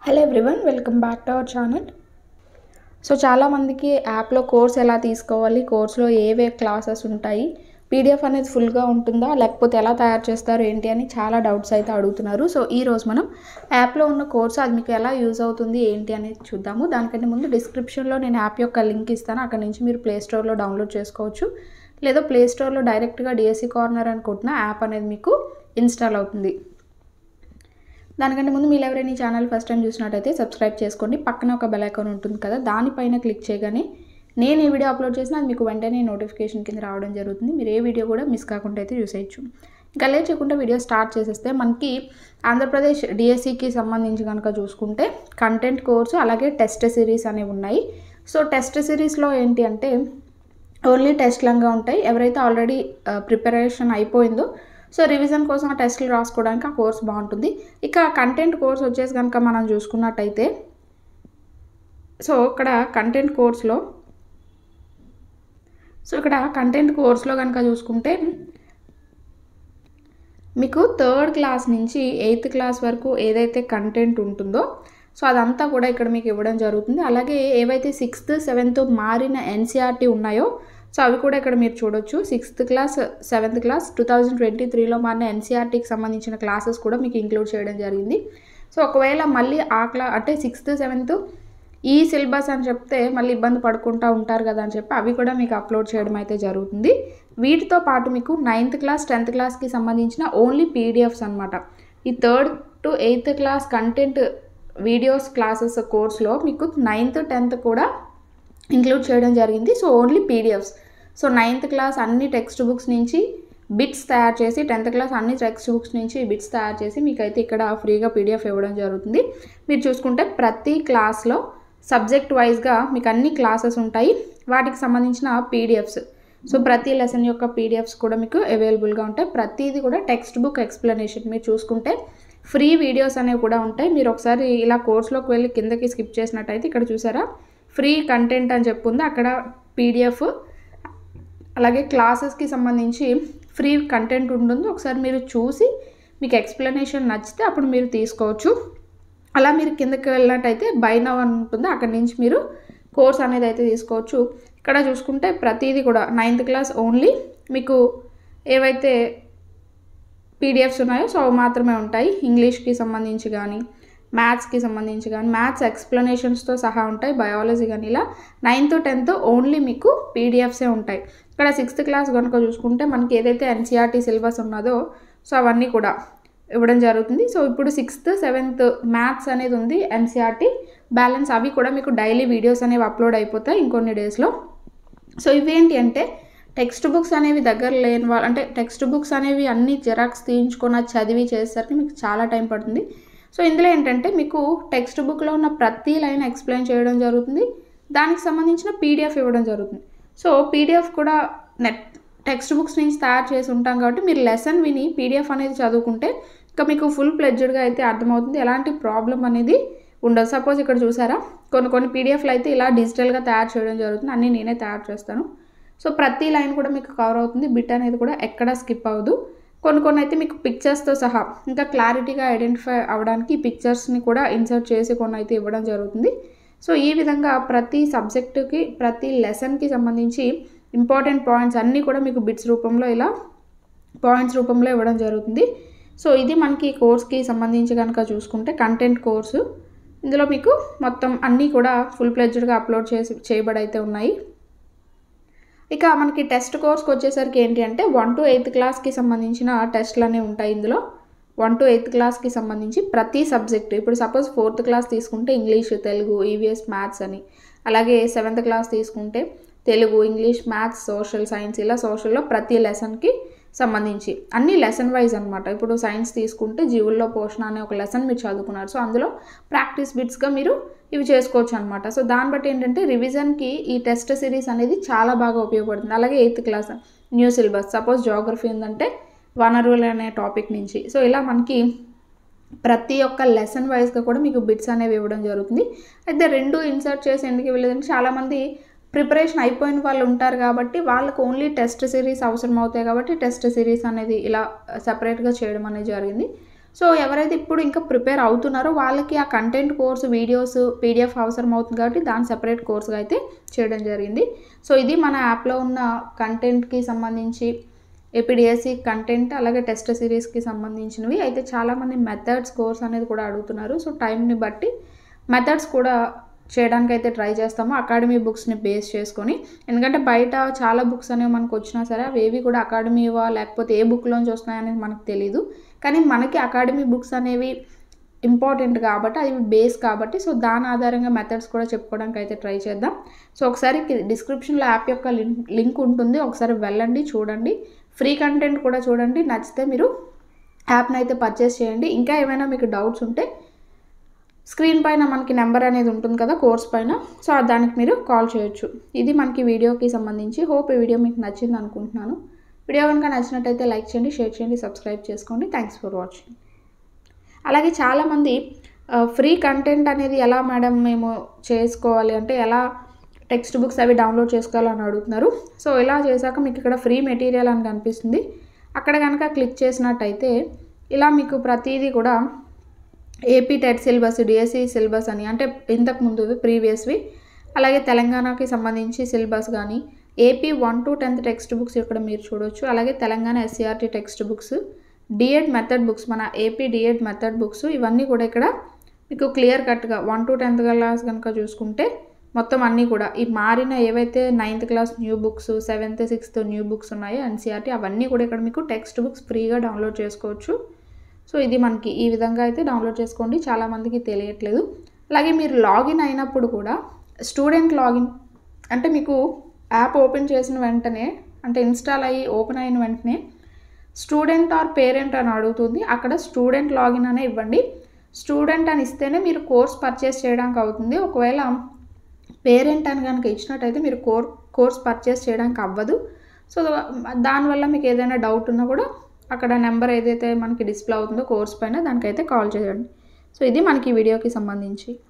hello everyone welcome back to our channel so చాలామందికి యాప్లో course ఎలా తీసుకోవాలి కోర్స్లో ఏవే క్లాసెస్ ఉంటాయి పీడిఎఫ్ అనేది ఫుల్గా ఉంటుందా లేకపోతే ఎలా తయారు చేస్తారు ఏంటి అని చాలా డౌట్స్ అయితే అడుగుతున్నారు సో ఈ రోజు మనం యాప్లో ఉన్న కోర్స్ అది మీకు ఎలా యూజ్ అవుతుంది ఏంటి అనేది చూద్దాము దానికంటే ముందు డిస్క్రిప్షన్లో నేను యాప్ యొక్క లింక్ ఇస్తాను అక్కడ నుంచి మీరు ప్లే స్టోర్లో డౌన్లోడ్ చేసుకోవచ్చు లేదా ప్లే స్టోర్లో డైరెక్ట్గా డిఎస్సి కార్నర్ అని కొట్టిన యాప్ అనేది మీకు ఇన్స్టాల్ అవుతుంది దానికంటే ముందు మీరు ఎవరైనా ఈ ఛానల్ ఫస్ట్ టైం చూసినట్టయితే సబ్స్క్రైబ్ చేసుకోండి పక్కన ఒక బెల్ ఐకాన్ ఉంటుంది కదా దానిపైన క్లిక్ చేయగానే నేను ఏ వీడియో అప్లోడ్ చేసినా అది మీకు వెంటనే నోటిఫికేషన్ కింద రావడం జరుగుతుంది మీరు ఏ వీడియో కూడా మిస్ కాకుండా అయితే చూసేయచ్చు ఇంకా లేట్ చేయకుండా వీడియో స్టార్ట్ చేసేస్తే మనకి ఆంధ్రప్రదేశ్ డిఎస్సికి సంబంధించి కనుక చూసుకుంటే కంటెంట్ కోర్సు అలాగే టెస్ట్ సిరీస్ అనేవి ఉన్నాయి సో టెస్ట్ సిరీస్లో ఏంటి అంటే ఓన్లీ టెస్ట్లంగా ఉంటాయి ఎవరైతే ఆల్రెడీ ప్రిపరేషన్ అయిపోయిందో సో రివిజన్ కోసం ఆ టెస్ట్లు రాసుకోవడానికి ఆ కోర్స్ బాగుంటుంది ఇక కంటెంట్ కోర్స్ వచ్చేసి కనుక మనం చూసుకున్నట్టయితే సో ఇక్కడ కంటెంట్ కోర్స్లో సో ఇక్కడ కంటెంట్ కోర్స్లో కనుక చూసుకుంటే మీకు థర్డ్ క్లాస్ నుంచి ఎయిత్ క్లాస్ వరకు ఏదైతే కంటెంట్ ఉంటుందో సో అదంతా కూడా ఇక్కడ మీకు ఇవ్వడం జరుగుతుంది అలాగే ఏవైతే సిక్స్త్ సెవెంత్ మారిన ఎన్సీఆర్టీ ఉన్నాయో సో అవి కూడా ఇక్కడ మీరు చూడొచ్చు sixth class seventh class two thousand twenty త్రీలో మారిన ఎన్సీఆర్టీకి సంబంధించిన క్లాసెస్ కూడా మీకు ఇంక్లూడ్ చేయడం జరిగింది సో ఒకవేళ మళ్ళీ ఆ క్లా అంటే సిక్స్త్ సెవెంత్ ఈ సిలబస్ అని చెప్తే మళ్ళీ ఇబ్బంది పడుకుంటూ ఉంటారు కదా అని చెప్పి అవి కూడా మీకు అప్లోడ్ చేయడం అయితే జరుగుతుంది వీటితో పాటు మీకు నైన్త్ క్లాస్ టెన్త్ క్లాస్కి సంబంధించిన ఓన్లీ పీడిఎఫ్స్ అనమాట ఈ third to eighth class content videos classes కోర్స్లో మీకు నైన్త్ టెన్త్ కూడా ఇంక్లూడ్ చేయడం జరిగింది so only PDFs so ninth class అన్ని టెక్స్ట్ బుక్స్ నుంచి బిట్స్ తయారు చేసి టెన్త్ క్లాస్ అన్ని టెక్స్ట్ బుక్స్ నుంచి బిట్స్ తయారు చేసి మీకైతే ఇక్కడ ఫ్రీగా పీడిఎఫ్ ఇవ్వడం జరుగుతుంది మీరు చూసుకుంటే ప్రతి క్లాస్లో సబ్జెక్ట్ వైజ్గా మీకు అన్ని క్లాసెస్ ఉంటాయి వాటికి సంబంధించిన పీడిఎఫ్స్ సో ప్రతి లెసన్ యొక్క పీడిఎఫ్స్ కూడా మీకు అవైలబుల్గా ఉంటాయి ప్రతిదీ కూడా టెక్స్ట్ బుక్ ఎక్స్ప్లెనేషన్ మీరు చూసుకుంటే ఫ్రీ వీడియోస్ అనేవి కూడా ఉంటాయి మీరు ఒకసారి ఇలా కోర్స్లోకి వెళ్ళి కిందకి స్కిప్ చేసినట్టయితే ఇక్కడ చూసారా ఫ్రీ కంటెంట్ అని చెప్పుంది అక్కడ పీడిఎఫ్ అలాగే క్లాసెస్కి సంబంధించి ఫ్రీ కంటెంట్ ఉంటుంది ఒకసారి మీరు చూసి మీకు ఎక్స్ప్లెనేషన్ నచ్చితే అప్పుడు మీరు తీసుకోవచ్చు అలా మీరు కిందకి వెళ్ళినట్టయితే బై నవ్ అని ఉంటుంది అక్కడి నుంచి మీరు కోర్స్ అనేది అయితే తీసుకోవచ్చు ఇక్కడ చూసుకుంటే ప్రతిదీ కూడా నైన్త్ క్లాస్ ఓన్లీ మీకు ఏవైతే పీడిఎఫ్స్ ఉన్నాయో సో అవి మాత్రమే ఉంటాయి ఇంగ్లీష్కి సంబంధించి కానీ మ్యాథ్స్కి సంబంధించి కానీ మ్యాథ్స్ ఎక్స్ప్లెనేషన్స్తో సహా ఉంటాయి బయాలజీ కానీ ఇలా నైన్త్ టెన్త్ ఓన్లీ మీకు పీడిఎఫ్సే ఉంటాయి ఇక్కడ సిక్స్త్ క్లాస్ కనుక చూసుకుంటే మనకి ఏదైతే ఎన్సీఆర్టీ సిలబస్ ఉన్నదో సో అవన్నీ కూడా ఇవ్వడం జరుగుతుంది సో ఇప్పుడు సిక్స్త్ సెవెంత్ మ్యాథ్స్ అనేది ఉంది ఎన్సీఆర్టీ బ్యాలెన్స్ అవి కూడా మీకు డైలీ వీడియోస్ అనేవి అప్లోడ్ అయిపోతాయి ఇంకొన్ని డేస్లో సో ఇవేంటి అంటే టెక్స్ట్ బుక్స్ అనేవి దగ్గర లేని వాళ్ళు అంటే టెక్స్ట్ బుక్స్ అనేవి అన్ని జెరాక్స్ తీయించుకొని చదివి చేసేసరికి మీకు చాలా టైం పడుతుంది సో ఇందులో ఏంటంటే మీకు టెక్స్ట్ బుక్లో ఉన్న ప్రతి లైన్ ఎక్స్ప్లెయిన్ చేయడం జరుగుతుంది దానికి సంబంధించిన పీడిఎఫ్ ఇవ్వడం జరుగుతుంది సో పీడిఎఫ్ కూడా నెట్ టెక్స్ట్ బుక్స్ నుంచి తయారు చేసి ఉంటాం కాబట్టి మీరు లెసన్ విని పీడిఎఫ్ అనేది చదువుకుంటే ఇంకా మీకు ఫుల్ ప్లెడ్జ్డ్గా అయితే అర్థమవుతుంది ఎలాంటి ప్రాబ్లం అనేది ఉండదు సపోజ్ ఇక్కడ చూసారా కొన్ని కొన్ని పీడిఎఫ్లు అయితే ఇలా డిజిటల్గా తయారు చేయడం జరుగుతుంది అన్నీ నేనే తయారు చేస్తాను సో ప్రతి లైన్ కూడా మీకు కవర్ అవుతుంది బిట్ అనేది కూడా ఎక్కడ స్కిప్ అవ్వదు కొన్ని కొన్ని అయితే మీకు పిక్చర్స్తో సహా ఇంకా క్లారిటీగా ఐడెంటిఫై అవ్వడానికి ఈ పిక్చర్స్ని కూడా ఇన్సర్ట్ చేసి కొన్ని అయితే ఇవ్వడం జరుగుతుంది సో ఈ విధంగా ప్రతి సబ్జెక్టుకి ప్రతి లెసన్కి సంబంధించి ఇంపార్టెంట్ పాయింట్స్ అన్నీ కూడా మీకు బిట్స్ రూపంలో ఇలా పాయింట్స్ రూపంలో ఇవ్వడం జరుగుతుంది సో ఇది మనకి కోర్స్కి సంబంధించి కనుక చూసుకుంటే కంటెంట్ కోర్సు ఇందులో మీకు మొత్తం అన్నీ కూడా ఫుల్ ప్లెడ్జ్డ్గా అప్లోడ్ చేసి చేయబడి అయితే ఉన్నాయి ఇక మనకి టెస్ట్ కోర్స్కి వచ్చేసరికి ఏంటి అంటే వన్ టు ఎయిత్ క్లాస్కి సంబంధించిన టెస్ట్లు అనేవి ఉంటాయి ఇందులో వన్ టు ఎయిత్ క్లాస్కి సంబంధించి ప్రతి సబ్జెక్ట్ ఇప్పుడు సపోజ్ ఫోర్త్ క్లాస్ తీసుకుంటే ఇంగ్లీష్ తెలుగు ఈవీఎస్ మ్యాథ్స్ అని అలాగే సెవెంత్ క్లాస్ తీసుకుంటే Telugu English maths social science ఇలా సోషల్లో ప్రతి లెసన్కి సంబంధించి అన్ని లెసన్ వైజ్ అనమాట ఇప్పుడు సైన్స్ తీసుకుంటే జీవుల్లో పోషణ అనే ఒక లెసన్ మీరు చదువుకున్నారు సో అందులో ప్రాక్టీస్ బిట్స్గా మీరు ఇవి చేసుకోవచ్చు అనమాట సో దాన్ని బట్టి ఏంటంటే రివిజన్కి ఈ టెస్ట్ సిరీస్ అనేది చాలా బాగా ఉపయోగపడుతుంది అలాగే eighth class new syllabus suppose geography ఉందంటే వనరులు అనే టాపిక్ నుంచి సో ఇలా మనకి ప్రతి ఒక్క లెసన్ వైజ్గా కూడా మీకు బిట్స్ అనేవి ఇవ్వడం జరుగుతుంది అయితే రెండు ఇన్సర్ట్ చేసి ఎందుకు ఇవ్వలేదంటే చాలామంది ప్రిపరేషన్ అయిపోయిన వాళ్ళు ఉంటారు కాబట్టి వాళ్ళకు ఓన్లీ టెస్ట్ సిరీస్ అవసరం అవుతాయి కాబట్టి టెస్ట్ సిరీస్ అనేది ఇలా సపరేట్గా చేయడం అనేది జరిగింది సో ఎవరైతే ఇప్పుడు ఇంకా ప్రిపేర్ అవుతున్నారో వాళ్ళకి ఆ కంటెంట్ కోర్స్ వీడియోస్ పీడిఎఫ్ అవసరం అవుతుంది కాబట్టి దాని సెపరేట్ కోర్స్గా అయితే చేయడం జరిగింది సో ఇది మన యాప్లో ఉన్న కంటెంట్కి సంబంధించి ఏపీడిఎస్సి కంటెంట్ అలాగే టెస్ట్ సిరీస్కి సంబంధించినవి అయితే చాలామంది మెథడ్స్ కోర్స్ అనేది కూడా అడుగుతున్నారు సో టైంని బట్టి మెథడ్స్ కూడా చేయడానికి అయితే ట్రై చేస్తాము అకాడమీ బుక్స్ని బేస్ చేసుకొని ఎందుకంటే బయట చాలా బుక్స్ అనేవి మనకు వచ్చినా సరే అవి ఏవి కూడా అకాడమీవా లేకపోతే ఏ బుక్లోంచి వస్తున్నాయి అనేది మనకు తెలియదు కానీ మనకి అకాడమీ బుక్స్ అనేవి ఇంపార్టెంట్ కాబట్టి అవి బేస్ కాబట్టి సో దాని ఆధారంగా మెథడ్స్ కూడా చెప్పుకోవడానికి అయితే ట్రై చేద్దాం సో ఒకసారి డిస్క్రిప్షన్లో యాప్ యొక్క లింక్ లింక్ ఉంటుంది ఒకసారి వెళ్ళండి చూడండి ఫ్రీ కంటెంట్ కూడా చూడండి నచ్చితే మీరు యాప్ని అయితే పర్చేస్ చేయండి ఇంకా ఏమైనా మీకు డౌట్స్ ఉంటే స్క్రీన్ పైన మనకి నెంబర్ అనేది ఉంటుంది కదా కోర్స్ పైన సో దానికి మీరు కాల్ చేయొచ్చు ఇది మనకి వీడియోకి సంబంధించి హోప్ ఈ వీడియో మీకు నచ్చింది అనుకుంటున్నాను వీడియో కనుక నచ్చినట్టయితే లైక్ చేయండి షేర్ చేయండి సబ్స్క్రైబ్ చేసుకోండి థ్యాంక్స్ ఫర్ వాచింగ్ అలాగే చాలామంది ఫ్రీ కంటెంట్ అనేది ఎలా మేడం మేము చేసుకోవాలి అంటే ఎలా టెక్స్ట్ బుక్స్ అవి డౌన్లోడ్ చేసుకోవాలని అడుగుతున్నారు సో ఇలా చేశాక మీకు ఇక్కడ ఫ్రీ మెటీరియల్ అని కనిపిస్తుంది అక్కడ కనుక క్లిక్ చేసినట్టయితే ఇలా మీకు ప్రతిదీ కూడా AP TET syllabus DSC syllabus అని అంటే ఇంతకు ముందు ప్రీవియస్వి అలాగే తెలంగాణకి సంబంధించి సిలబస్ కానీ AP one to tenth text books ఇక్కడ మీరు చూడొచ్చు అలాగే Telangana SCERT text books DEd method books మన ఏపీ డిఎడ్ మెథడ్ బుక్స్ ఇవన్నీ కూడా ఇక్కడ మీకు క్లియర్ కట్గా వన్ టు టెన్త్ క్లాస్ కనుక చూసుకుంటే మొత్తం అన్నీ కూడా ఈ మారిన ఏవైతే ninth class new books seventh sixth new books ఉన్నాయో ఎన్సీఆర్టీ అవన్నీ కూడా ఇక్కడ మీకు టెక్స్ట్ బుక్స్ ఫ్రీగా డౌన్లోడ్ చేసుకోవచ్చు సో ఇది మనకి ఈ విధంగా అయితే డౌన్లోడ్ చేసుకోండి చాలామందికి తెలియట్లేదు అలాగే మీరు లాగిన్ అయినప్పుడు కూడా స్టూడెంట్ లాగిన్ అంటే మీకు యాప్ ఓపెన్ చేసిన వెంటనే అంటే ఇన్స్టాల్ అయ్యి ఓపెన్ అయిన వెంటనే స్టూడెంట్ ఆర్ పేరెంట్ అని అడుగుతుంది అక్కడ స్టూడెంట్ లాగిన్ అనే ఇవ్వండి స్టూడెంట్ అని ఇస్తేనే మీరు కోర్స్ పర్చేస్ చేయడానికి అవుతుంది ఒకవేళ పేరెంట్ అని కనుక ఇచ్చినట్టయితే మీరు కోర్ కోర్స్ పర్చేస్ చేయడానికి అవ్వదు సో దానివల్ల మీకు ఏదైనా డౌట్ ఉన్నా కూడా అక్కడ నెంబర్ ఏదైతే మనకి డిస్ప్లే అవుతుందో కోర్స్ పైన దానికైతే కాల్ చేయండి సో ఇది మనకి వీడియోకి సంబంధించి